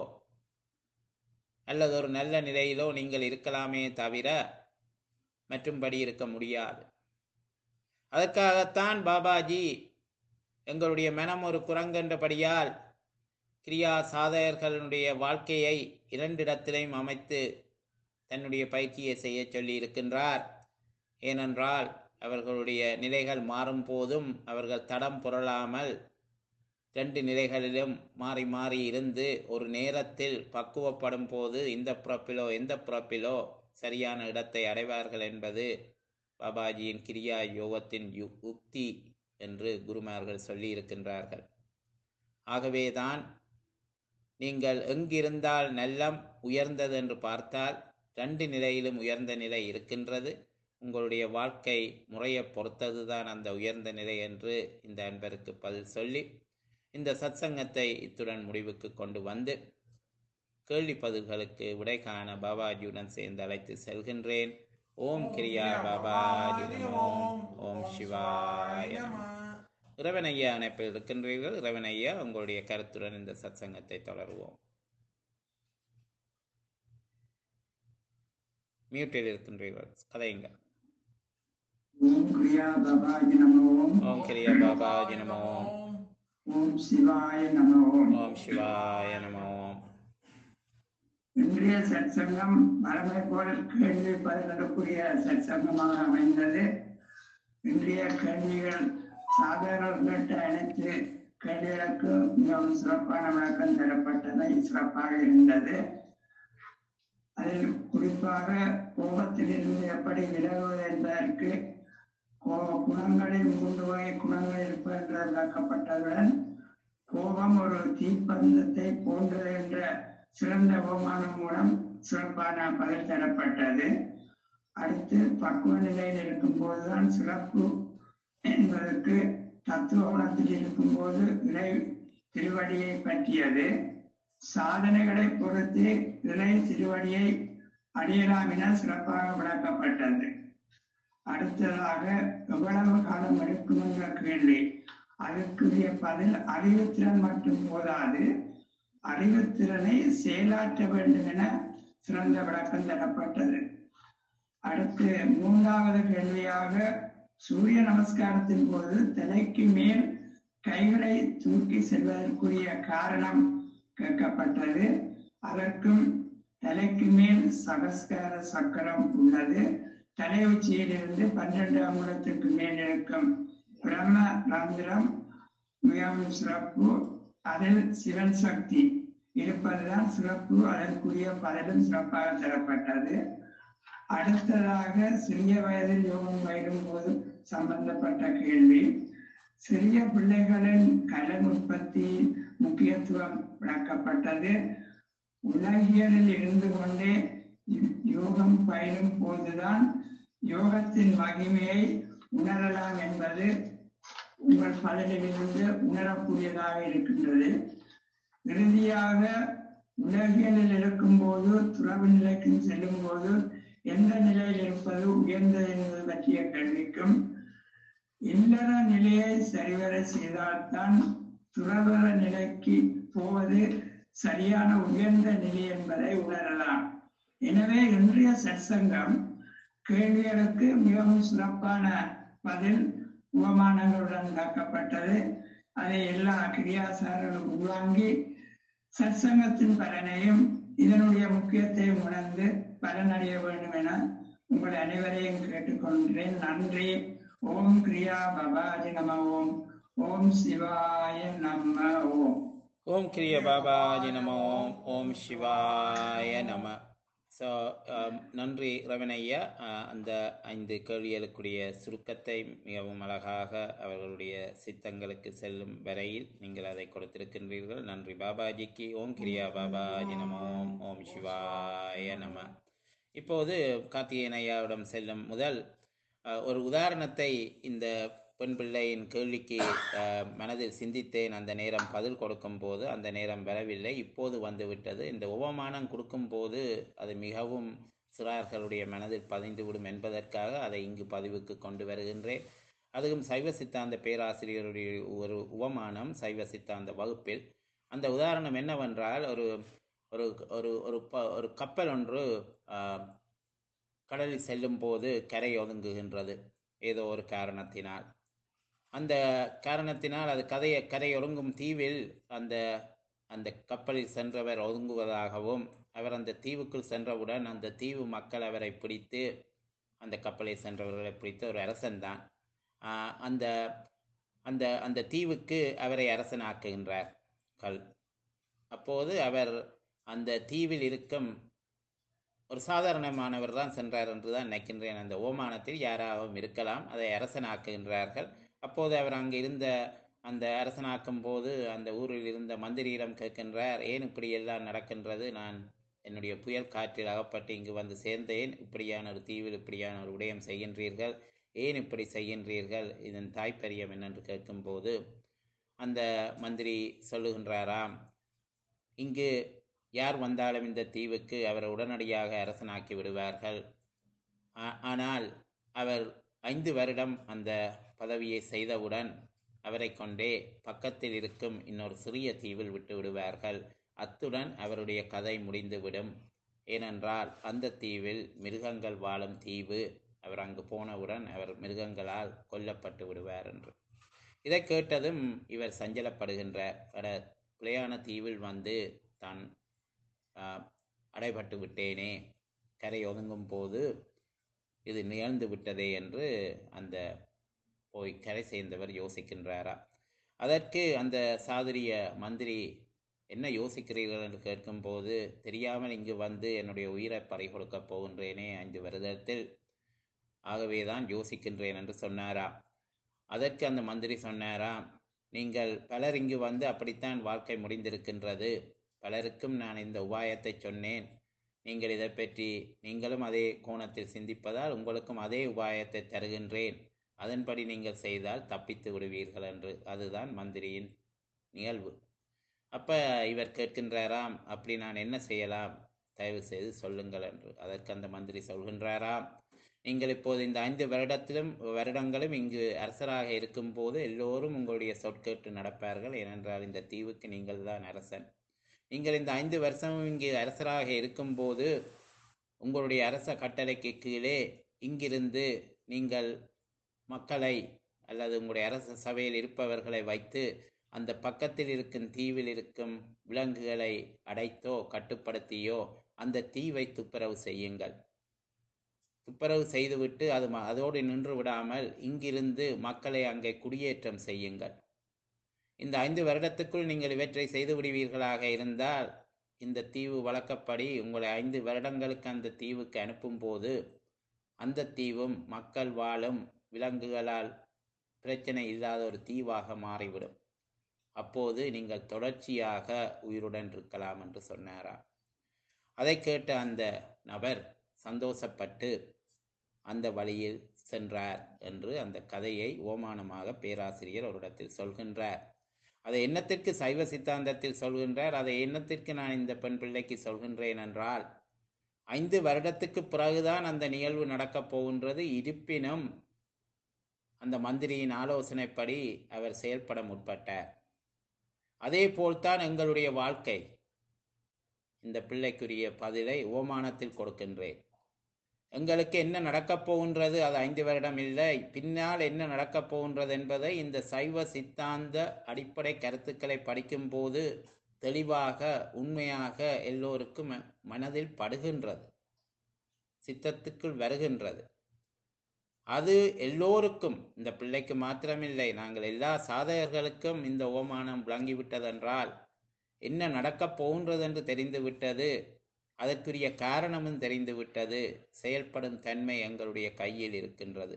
Speaker 1: அல்லது ஒரு நல்ல நிலையிலோ நீங்கள் இருக்கலாமே தவிர மற்றும்படி இருக்க முடியாது அதற்காகத்தான் பாபாஜி எங்களுடைய மனம் ஒரு குரங்கென்றபடியால் கிரியா சாதகர்களுடைய வாழ்க்கையை இரண்டிடத்திலையும் அமைத்து தன்னுடைய பயிற்சியை செய்ய சொல்லி இருக்கின்றார் ஏனென்றால் அவர்களுடைய நிலைகள் மாறும் போதும் அவர்கள் தடம் புரளாமல் ரெண்டு நிலைகளிலும் மாறி மாறி இருந்து ஒரு நேரத்தில் பக்குவப்படும் போது இந்த பிறப்பிலோ எந்த பிறப்பிலோ சரியான இடத்தை அடைவார்கள் என்பது பாபாஜியின் கிரியா யோகத்தின் யு உக்தி என்று குருமார்கள் சொல்லி இருக்கின்றார்கள் ஆகவேதான் நீங்கள் எங்கிருந்தால் நல்லம் உயர்ந்தது என்று பார்த்தால் ரெண்டு நிலையிலும் உயர்ந்த நிலை இருக்கின்றது உங்களுடைய வாழ்க்கை முறையை பொறுத்ததுதான் அந்த உயர்ந்த நிலை என்று இந்த அன்பருக்கு பதில் சொல்லி இந்த சத்சங்கத்தை இத்துடன் முடிவுக்கு கொண்டு வந்து கேள்வி பதில்களுக்கு விடை காண பாபாஜியுடன் சேர்ந்து அழைத்து செல்கின்றேன் ஓம் கிரியா பாபாஜி நமோ ஓம் சிவாய நமோ இறைவனையா அணைப்பில் இருக்கின்றீர்கள் இறைவனையா உங்களுடைய கருத்துடன் இந்த சத்சங்கத்தை தொடருவோம் மியூட்டில் இருக்கின்றீர்கள் கதையுங்க
Speaker 2: ஓம் கிரியா பாபாஜி நமோ
Speaker 1: ஓம் கிரியா பாபாஜி நமோ
Speaker 2: ஓம் சிவாய நமோ
Speaker 1: ஓம் சிவாய நமோ
Speaker 2: இன்றைய சத்சங்கம் மரமை போல கேள்வி பதிலக்கூடிய சத்சங்கமாக அமைந்தது இன்றைய கேள்விகள் சாதாரணப்பட்ட அனைத்து கேள்விகளுக்கு மிகவும் சிறப்பான விளக்கம் தரப்பட்டதை சிறப்பாக இருந்தது அதில் குறிப்பாக கோபத்திலிருந்து எப்படி விலகுவது என்பதற்கு கோ- குணங்களில் மூன்று வகை குணங்கள் இருப்பது என்று விளக்கப்பட்டதுடன் கோபம் ஒரு தீப்பந்தத்தை போன்றது என்ற சிறந்த உபமானம் மூலம் சிறப்பான பதில் தரப்பட்டது அடுத்து பக்குவ நிலையில் இருக்கும் போதுதான் சிறப்பு என்பதற்கு தத்துவ குணத்தில் இருக்கும்போது இறை திருவடியை பற்றியது சாதனைகளை பொறுத்து இறை திருவடியை அடையலாம் என சிறப்பாக விளக்கப்பட்டது அடுத்ததாக எவ்வளவு காலம் எடுக்கும் என்ற கேள்வி அதற்குரிய பதில் அறிவுத்திறன் மட்டும் போதாது அறிவுத்திறனை செயலாற்ற வேண்டும் என சிறந்த விளக்கம் தரப்பட்டது அடுத்து மூன்றாவது கேள்வியாக சூரிய நமஸ்காரத்தின் போது தலைக்கு மேல் கைகளை தூக்கி செல்வதற்குரிய காரணம் கேட்கப்பட்டது அதற்கும் தலைக்கு மேல் சகஸ்கார சக்கரம் உள்ளது தலை உச்சியிலிருந்து பன்னெண்டு அங்குலத்திற்கு மேல் இருக்கும் பிரம்ம ரந்திரம் மிகவும் சிறப்பு அதில் சிவன் சக்தி இருப்பதுதான் சிறப்பு அதற்குரிய பதிலும் சிறப்பாக தரப்பட்டது அடுத்ததாக சிறிய வயதில் யோகம் பயிலும் போது சம்பந்தப்பட்ட கேள்வி சிறிய பிள்ளைகளின் கலன் உற்பத்தி முக்கியத்துவம் விளக்கப்பட்டது உலகியலில் இருந்து கொண்டே யோ- யோகம் பயிலும் போதுதான் யோகத்தின் மகிமையை உணரலாம் என்பது உங்கள் பலனிலிருந்து உணரக்கூடியதாக இருக்கின்றது இறுதியாக உலகியலில் இருக்கும்போது துறவு நிலைக்கு செல்லும் போது எந்த நிலையில் இருப்பது உயர்ந்தது என்பது பற்றிய கேள்விக்கும் இல்லற நிலையை சரிவர செய்தால்தான் துறவர நிலைக்கு போவது சரியான உயர்ந்த நிலை என்பதை உணரலாம் எனவே இன்றைய சற்சங்கம் கேள்விகளுக்கு மிகவும் சிறப்பான பதில் உபமானங்களுடன் காக்கப்பட்டது அதை எல்லா கிரியாசாரர்களும் உள்வாங்கி சற்சங்கத்தின் பலனையும் இதனுடைய முக்கியத்தையும் உணர்ந்து பலனடைய வேண்டும் என உங்கள் அனைவரையும் கேட்டுக்கொள்கிறேன் நன்றி ஓம் கிரியா பபாஜி நம ஓம் ஓம் சிவாய நம ஓம்
Speaker 1: ஓம் கிரிய பாபாஜி நம ஓம் ஓம் சிவாய நம ஸோ நன்றி ரவணையா அஹ், அந்த ஐந்து கேள்விகளுக்குரிய சுருக்கத்தை மிகவும் அழகாக அவர்களுடைய சித்தங்களுக்கு செல்லும் வரையில் நீங்கள் அதை கொடுத்திருக்கின்றீர்கள் நன்றி பாபாஜிக்கு ஓம் கிரியா பாபாஜி நம ஓம் ஓம் சிவாய நம இப்போது கார்த்திகேயன் ஐயாவிடம் செல்லும் முதல் அஹ், ஒரு உதாரணத்தை இந்த பெண் பிள்ளையின் கேள்விக்கு அஹ், மனதில் சிந்தித்தேன் அந்த நேரம் பதில் கொடுக்கும் போது அந்த நேரம் வரவில்லை இப்போது வந்துவிட்டது இந்த உபமானம் கொடுக்கும் போது அது மிகவும் சிறார்களுடைய மனதில் பதிந்துவிடும் என்பதற்காக அதை இங்கு பதிவுக்கு கொண்டு வருகின்றேன் அதுவும் சைவ சித்தாந்த பேராசிரியருடைய ஒரு உபமானம் சைவ சித்தாந்த வகுப்பில் அந்த உதாரணம் என்னவென்றால் ஒரு ஒரு ஒரு ஒரு ப- ஒரு கப்பல் ஒன்று ஆஹ், கடலில் செல்லும் போது கரை ஒதுங்குகின்றது ஏதோ ஒரு காரணத்தினால் அந்த காரணத்தினால் அது கதையை கரை ஒதுங்கும் தீவில் அந்த அந்த கப்பலில் சென்றவர் ஒதுங்குவதாகவும் அவர் அந்த தீவுக்குள் சென்றவுடன் அந்த தீவு மக்கள் அவரை பிடித்து அந்த கப்பலை சென்றவர்களை பிடித்த ஒரு அரசன்தான் ஆஹ் அந்த அந்த அந்த தீவுக்கு அவரை அரசனாக்குகின்றார் கல் அப்போது அவர் அந்த தீவில் இருக்கும் ஒரு சாதாரணமானவர் தான் சென்றார் என்று தான் நினைக்கின்றேன் அந்த ஓமானத்தில் யாராகவும் இருக்கலாம் அதை அரசனாக்குகின்றார்கள் அப்போது அவர் அங்கு இருந்த அந்த அரசனாக்கும் போது அந்த ஊரில் இருந்த மந்திரியிடம் கேட்கின்றார் ஏன் இப்படி எல்லாம் நடக்கின்றது நான் என்னுடைய புயல் காற்றில் அகப்பட்டு இங்கு வந்து சேர்ந்தேன் இப்படியான ஒரு தீவில் இப்படியான ஒரு விடயம் செய்கின்றீர்கள் ஏன் இப்படி செய்கின்றீர்கள் இதன் தாய்ப்பரியம் என்னென்று கேட்கும்போது அந்த மந்திரி சொல்லுகின்றாராம் இங்கு யார் வந்தாலும் இந்த தீவுக்கு அவரை உடனடியாக அரசனாக்கி விடுவார்கள் ஆ- ஆனால் அவர் ஐந்து வருடம் அந்த பதவியை செய்தவுடன் அவரை கொண்டே பக்கத்தில் இருக்கும் இன்னொரு சிறிய தீவில் விட்டு விடுவார்கள் அத்துடன் அவருடைய கதை முடிந்துவிடும் ஏனென்றால் அந்த தீவில் மிருகங்கள் வாழும் தீவு அவர் அங்கு போனவுடன் அவர் மிருகங்களால் கொல்லப்பட்டு விடுவார் என்று இதை கேட்டதும் இவர் சஞ்சலப்படுகின்றார் அட பிழையான தீவில் வந்து தான் ஆஹ், அடைபட்டு விட்டேனே கரை ஒதுங்கும் போது இது நிகழ்ந்து விட்டதே என்று அந்த போய் கரை சேர்ந்தவர் யோசிக்கின்றாரா அதற்கு அந்த சாதுரிய மந்திரி என்ன யோசிக்கிறீர்கள் என்று கேட்கும்போது தெரியாமல் இங்கு வந்து என்னுடைய உயிரை பறி கொடுக்கப் போகின்றேனே ஐந்து வருடத்தில் ஆகவேதான் யோசிக்கின்றேன் என்று சொன்னாரா அதற்கு அந்த மந்திரி சொன்னாராம் நீங்கள் பலர் இங்கு வந்து அப்படித்தான் வாழ்க்கை முடிந்திருக்கின்றது பலருக்கும் நான் இந்த உபாயத்தை சொன்னேன் நீங்கள் இதை பற்றி நீங்களும் அதே கோணத்தில் சிந்திப்பதால் உங்களுக்கும் அதே உபாயத்தை தருகின்றேன் அதன்படி நீங்கள் செய்தால் தப்பித்து விடுவீர்கள் என்று அதுதான் மந்திரியின் நிகழ்வு அப்ப இவர் கேட்கின்றாராம் அப்படி நான் என்ன செய்யலாம் தயவு செய்து சொல்லுங்கள் என்று அதற்கு அந்த மந்திரி சொல்கின்றாராம் நீங்கள் இப்போது இந்த ஐந்து வருடத்திலும் வருடங்களும் இங்கு அரசராக இருக்கும்போது எல்லோரும் உங்களுடைய சொற்கேட்டு நடப்பார்கள் ஏனென்றால் இந்த தீவுக்கு நீங்கள் தான் அரசன் நீங்கள் இந்த ஐந்து வருஷமும் இங்கு அரசராக இருக்கும்போது உங்களுடைய அரச கட்டளைக்கு கீழே இங்கிருந்து நீங்கள் மக்களை அல்லது உங்களுடைய அரச சபையில் இருப்பவர்களை வைத்து அந்த பக்கத்தில் இருக்கும் தீவில் இருக்கும் விலங்குகளை அடைத்தோ கட்டுப்படுத்தியோ அந்த தீவை துப்புரவு செய்யுங்கள் துப்புரவு செய்துவிட்டு அது ம- அதோடு நின்று விடாமல் இங்கிருந்து மக்களை அங்கே குடியேற்றம் செய்யுங்கள் இந்த ஐந்து வருடத்துக்குள் நீங்கள் இவற்றை செய்து விடுவீர்களாக இருந்தால் இந்த தீவு வழக்கப்படி உங்களை ஐந்து வருடங்களுக்கு அந்த தீவுக்கு அனுப்பும்போது அந்த தீவும் மக்கள் வாழும் விலங்குகளால் பிரச்சனை இல்லாத ஒரு தீவாக மாறிவிடும் அப்போது நீங்கள் தொடர்ச்சியாக உயிருடன் இருக்கலாம் என்று சொன்னாராம் அதை கேட்ட அந்த நபர் சந்தோஷப்பட்டு அந்த வழியில் சென்றார் என்று அந்த கதையை ஓமானமாக பேராசிரியர் ஒரு இடத்தில் சொல்கின்றார் அதை எண்ணத்திற்கு சைவ சித்தாந்தத்தில் சொல்கின்றார் அதை எண்ணத்திற்கு நான் இந்த பெண் பிள்ளைக்கு சொல்கின்றேன் என்றால் ஐந்து வருடத்துக்கு பிறகுதான் அந்த நிகழ்வு நடக்கப் போகின்றது இருப்பினும் அந்த மந்திரியின் ஆலோசனைப்படி அவர் செயல்பட முற்பட்டார் அதே போல்தான் எங்களுடைய வாழ்க்கை இந்த பிள்ளைக்குரிய பதிலை ஓமானத்தில் கொடுக்கின்றேன் எங்களுக்கு என்ன நடக்கப் போகின்றது அது ஐந்து வருடம் இல்லை பின்னால் என்ன நடக்கப் போகின்றது என்பதை இந்த சைவ சித்தாந்த அடிப்படை கருத்துக்களை படிக்கும்போது தெளிவாக உண்மையாக எல்லோருக்கும் ம- மனதில் படுகின்றது சித்தத்துக்குள் வருகின்றது அது எல்லோருக்கும் இந்த பிள்ளைக்கு மாத்திரமில்லை நாங்கள் எல்லா சாதகர்களுக்கும் இந்த ஓமானம் விளங்கிவிட்டதென்றால் என்ன நடக்கப் போகின்றது என்று தெரிந்துவிட்டது அதற்குரிய காரணமும் தெரிந்துவிட்டது செயல்படும் தன்மை எங்களுடைய கையில் இருக்கின்றது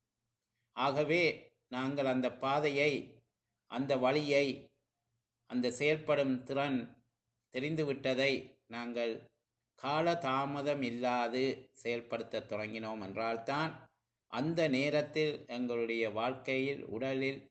Speaker 1: ஆகவே நாங்கள் அந்த பாதையை அந்த வழியை அந்த செயல்படும் திறன் தெரிந்துவிட்டதை நாங்கள் கால தாமதம் இல்லாது செயல்படுத்த தொடங்கினோம் என்றால்தான் அந்த நேரத்தில் எங்களுடைய வாழ்க்கையில் உடலில்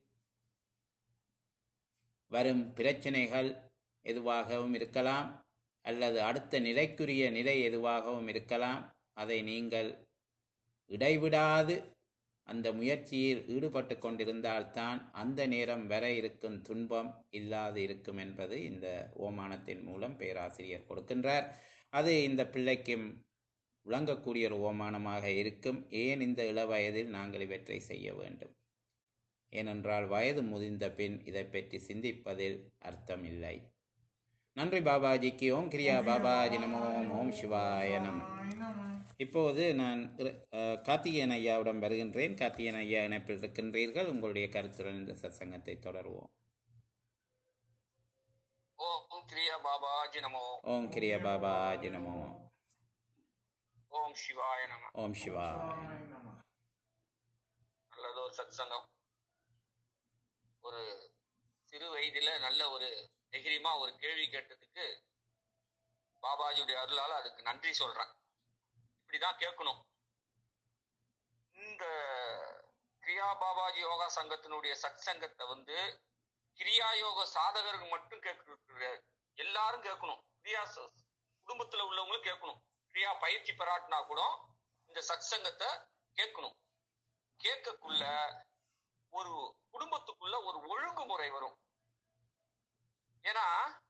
Speaker 1: வரும் பிரச்சனைகள் எதுவாகவும் இருக்கலாம் அல்லது அடுத்த நிலைக்குரிய நிலை எதுவாகவும் இருக்கலாம் அதை நீங்கள் இடைவிடாது அந்த முயற்சியில் ஈடுபட்டு கொண்டிருந்தால்தான் அந்த நேரம் வர இருக்கும் துன்பம் இல்லாது இருக்கும் என்பது இந்த ஓமானத்தின் மூலம் பேராசிரியர் கொடுக்கின்றார் அது இந்த பிள்ளைக்கும் விளங்கக்கூடிய ஒரு ஓமானமாக இருக்கும் ஏன் இந்த இளவயதில் நாங்கள் இவற்றை செய்ய வேண்டும் ஏனென்றால் வயது முதிர்ந்த பின் இதை பற்றி சிந்திப்பதில் அர்த்தம் இல்லை நன்றி பாபாஜிக்கு ஓம் கிரியா பாபாஜி நமோ ஓம் சிவாய நம
Speaker 3: நம
Speaker 1: இப்போது நான் இரு- அஹ், கார்த்திகேயன் ஐயாவிடம் வருகின்றேன் கார்த்திகேயன் ஐயா இணைப்பில் இருக்கின்றீர்கள் உங்களுடைய கருத்துடன் இந்த சத்சங்கத்தை தொடருவோம்
Speaker 3: ஓம் கிரியா பாபாஜி நமோ
Speaker 1: ஓம் கிரிய பாபாஜி நமோ
Speaker 3: ஓம் சிவாய நம
Speaker 1: ஓம் சிவாய
Speaker 3: நல்லது ஒரு சத்சங்கம் ஒரு சிறு வயதில நல்ல ஒரு தைரியமா ஒரு கேள்வி கேட்டதுக்கு பாபாஜியுடைய அருளால அதுக்கு நன்றி சொல்றேன் இப்படிதான் கேட்கணும் இந்த கிரியா பாபாஜி யோகா சங்கத்தினுடைய சத்சங்கத்தை வந்து கிரியா யோக சாதகர்கள் மட்டும் கேட்க எல்லாரும் கேட்கணும் கிரியா ச- குடும்பத்துல உள்ளவங்களும் கேட்கணும் கிரியா பயிற்சி பெறாட்டினா கூட இந்த சத்சங்கத்தை கேட்கணும் கேட்கக்குள்ள ஒரு குடும்பத்துக்குள்ள ஒரு ஒழுங்குமுறை வரும் ஏன்னா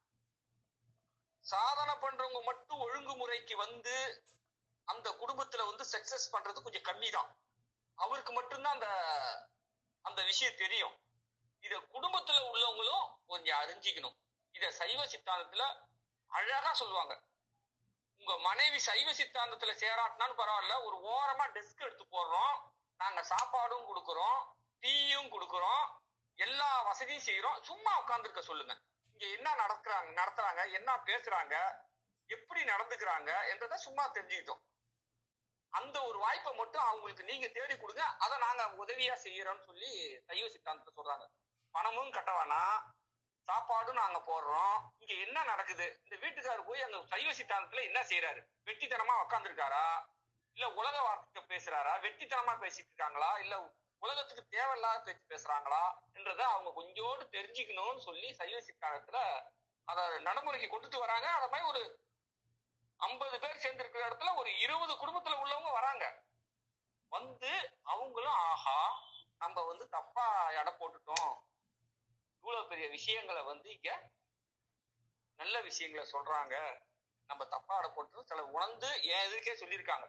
Speaker 3: சாதனை பண்றவங்க மட்டும் ஒழுங்குமுறைக்கு வந்து அந்த குடும்பத்துல வந்து சக்சஸ் பண்றது கொஞ்சம் கம்மி தான் அவருக்கு மட்டும்தான் அந்த அந்த விஷயம் தெரியும் இத குடும்பத்துல உள்ளவங்களும் கொஞ்சம் அறிஞ்சிக்கணும் இத சைவ சித்தாந்தத்துல அழகா சொல்லுவாங்க உங்க மனைவி சைவ சித்தாந்தத்துல சேராட்டினாலும் பரவாயில்ல ஒரு ஓரமா டெஸ்க் எடுத்து போடுறோம் நாங்க சாப்பாடும் கொடுக்குறோம் டீயும் கொடுக்குறோம் எல்லா வசதியும் செய்யறோம் சும்மா உட்கார்ந்துருக்க சொல்லுங்க இங்க என்ன நடக்கிறாங்க நடத்துறாங்க என்ன பேசுறாங்க எப்படி நடந்துக்கிறாங்க என்றதை சும்மா தெரிஞ்சுக்கிட்டோம் அந்த ஒரு வாய்ப்பை மட்டும் அவங்களுக்கு நீங்க தேடி கொடுங்க அதை நாங்க உதவியா செய்யறோம்னு சொல்லி சைவ சித்தாந்தத்தை சொல்றாங்க பணமும் கட்ட வேணாம் சாப்பாடும் நாங்க போடுறோம் இங்க என்ன நடக்குது இந்த வீட்டுக்காரர் போய் அந்த சைவ சித்தாந்தத்துல என்ன செய்யறாரு வெட்டித்தனமா உட்காந்துருக்காரா இல்ல உலக வார்த்தை பேசுறாரா வெட்டித்தனமா பேசிட்டு இருக்காங்களா இல்ல உலகத்துக்கு தேவையில்லாத பேச்சு பேசுறாங்களா என்றதை அவங்க கொஞ்சோடு தெரிஞ்சுக்கணும்னு சொல்லி சைவ சித்தாந்தத்துல அத நடைமுறைக்கு கொண்டுட்டு வராங்க அத மாதிரி ஒரு ஐம்பது பேர் சேர்ந்து இருக்கிற இடத்துல ஒரு இருபது குடும்பத்துல உள்ளவங்க வராங்க வந்து அவங்களும் ஆஹா நம்ம வந்து தப்பா எடை போட்டுட்டோம் இவ்வளவு பெரிய விஷயங்களை வந்து இங்க நல்ல விஷயங்களை சொல்றாங்க நம்ம தப்பா எடை போட்டு சில உணர்ந்து என் எதிர்க்கே சொல்லியிருக்காங்க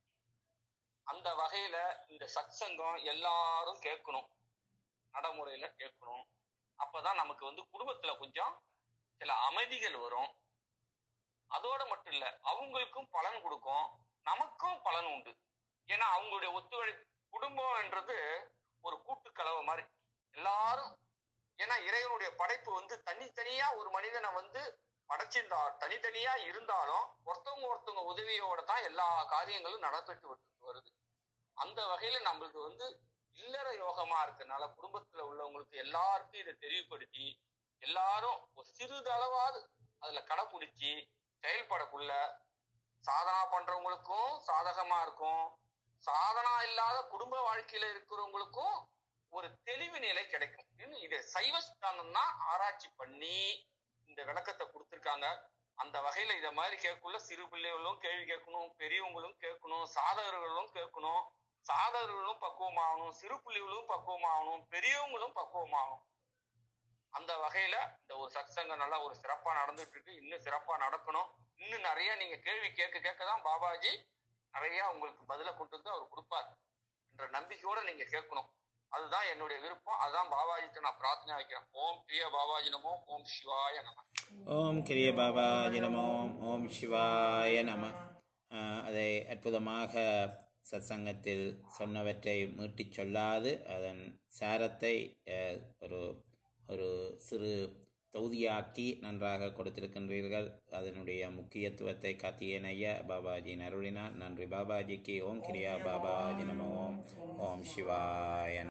Speaker 3: அந்த வகையில இந்த சத்சங்கம் எல்லாரும் கேட்கணும் நடைமுறையில கேட்கணும் அப்பதான் நமக்கு வந்து குடும்பத்துல கொஞ்சம் சில அமைதிகள் வரும் அதோட மட்டும் இல்ல அவங்களுக்கும் பலன் கொடுக்கும் நமக்கும் பலன் உண்டு ஏன்னா அவங்களுடைய ஒத்துழை குடும்பம்ன்றது ஒரு கூட்டு கலவை மாதிரி எல்லாரும் ஏன்னா இறைவனுடைய படைப்பு வந்து தனித்தனியா ஒரு மனிதனை வந்து படைச்சிருந்தா தனித்தனியா இருந்தாலும் ஒருத்தவங்க ஒருத்தவங்க உதவியோட தான் எல்லா காரியங்களும் நடந்துட்டு வந்து- வருது அந்த வகையில நம்மளுக்கு வந்து இல்லற யோகமா இருக்கனால குடும்பத்துல உள்ளவங்களுக்கு எல்லாருக்கும் இதை தெளிவுபடுத்தி எல்லாரும் ஒரு சிறிதளவாவது அதுல கடைபிடிச்சி செயல்படக்குள்ள சாதனா பண்றவங்களுக்கும் சாதகமா இருக்கும் சாதனா இல்லாத குடும்ப வாழ்க்கையில இருக்கிறவங்களுக்கும் ஒரு தெளிவு நிலை கிடைக்கும் இன்னும் இது சைவ சித்தாந்தம் தான் ஆராய்ச்சி பண்ணி இந்த விளக்கத்தை கொடுத்திருக்காங்க அந்த வகையில இத மாதிரி கேட்கக்குள்ள சிறு பிள்ளைகளும் கேள்வி கேட்கணும் பெரியவங்களும் கேட்கணும் சாதகர்களும் கேட்கணும் சாதகர்களும் பக்குவமாகணும் சிறு பிள்ளைகளும் பக்குவமாகணும் பெரியவங்களும் பக்குவமாகணும் அந்த வகையில இந்த ஒரு சத்சங்கம் நல்லா ஒரு சிறப்பா நடந்துட்டு இருக்கு இன்னும் சிறப்பா நடக்கணும் இன்னும் நிறைய நீங்க கேள்வி கேட்க கேட்க தான் பாபாஜி நிறைய உங்களுக்கு பதில கொண்டு வந்து அவர் கொடுப்பார் என்ற நம்பிக்கையோட நீங்க கேட்கணும் அதுதான் என்னுடைய விருப்பம் அதுதான் பாபாஜிட்ட நான் பிரார்த்தனை வைக்கிறேன் ஓம் பிரிய பாபாஜி நமோ ஓம் சிவாய நம
Speaker 1: ஓம் கிரிய பாபாஜி நமோ ஓம் சிவாய நம ஆஹ் அதை அற்புதமாக சத்சங்கத்தில் சொன்னவற்றை மீட்டிச் சொல்லாது அதன் சாரத்தை ஆஹ், ஒரு ஒரு சிறு தொகுதியாக்கி நன்றாக கொடுத்திருக்கின்றீர்கள் அதனுடைய முக்கியத்துவத்தை காத்தியன் ஐயா பாபாஜியின் அருளினார் நன்றி பாபாஜிக்கு ஓம் கிரியா பாபாஜி நம ஓம் ஓம் சிவாய நம